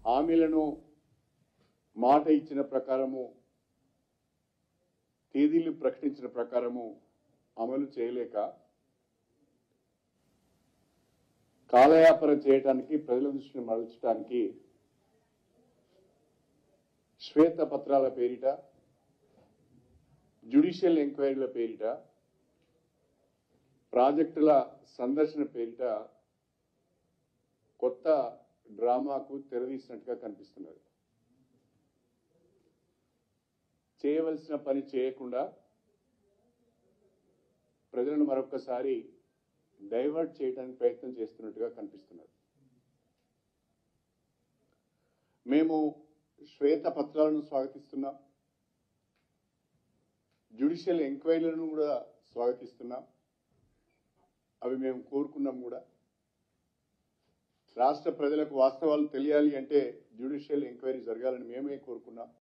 హామీలను మాట ఇచ్చిన ప్రకారము తేదీలు ప్రకటించిన ప్రకారము అమలు చేయలేక కాలయాపన చేయడానికి ప్రజల దృష్టిని మరల్చడానికి శ్వేత పత్రాల పేరిట జ్యుడిషియల్ ఎంక్వైరీల పేరిట ప్రాజెక్టుల సందర్శన పేరిట కొత్త డ్రామాకు తెరదీసినట్టుగా కనిపిస్తున్నది చేయవలసిన పని చేయకుండా ప్రజలను మరొకసారి డైవర్ట్ చేయడానికి ప్రయత్నం చేస్తున్నట్టుగా కనిపిస్తున్నది మేము శ్వేత పత్రాలను స్వాగతిస్తున్నాం జ్యుడిషియల్ ఎంక్వైరీలను కూడా స్వాగతిస్తున్నాం అవి మేము కోరుకున్నాం కూడా రాష్ట్ర ప్రజలకు వాస్తవాలు తెలియాలి అంటే జ్యుడిషియల్ ఎంక్వైరీ జరగాలని మేమే కోరుకున్నాం